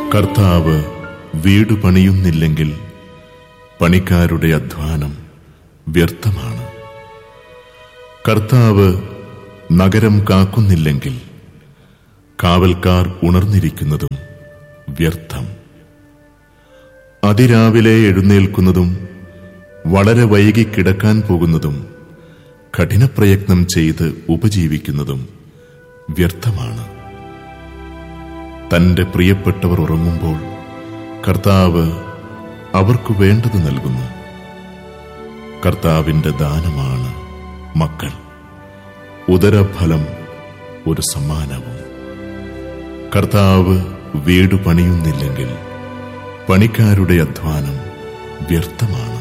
കർത്താവ് വീട് പണിയുന്നില്ലെങ്കിൽ പണിക്കാരുടെ അധ്വാനം വ്യർത്ഥമാണ് കർത്താവ് നഗരം കാക്കുന്നില്ലെങ്കിൽ കാവൽക്കാർ ഉണർന്നിരിക്കുന്നതും വ്യർത്ഥം അതിരാവിലെ എഴുന്നേൽക്കുന്നതും വളരെ വൈകി കിടക്കാൻ പോകുന്നതും കഠിനപ്രയത്നം ചെയ്ത് ഉപജീവിക്കുന്നതും വ്യർത്ഥമാണ് തന്റെ പ്രിയപ്പെട്ടവർ ഉറങ്ങുമ്പോൾ കർത്താവ് അവർക്ക് വേണ്ടത് നൽകുന്നു കർത്താവിന്റെ ദാനമാണ് മക്കൾ ഉദരഫലം ഒരു സമ്മാനവും കർത്താവ് വീട് പണിയുന്നില്ലെങ്കിൽ പണിക്കാരുടെ അധ്വാനം വ്യർത്ഥമാണ്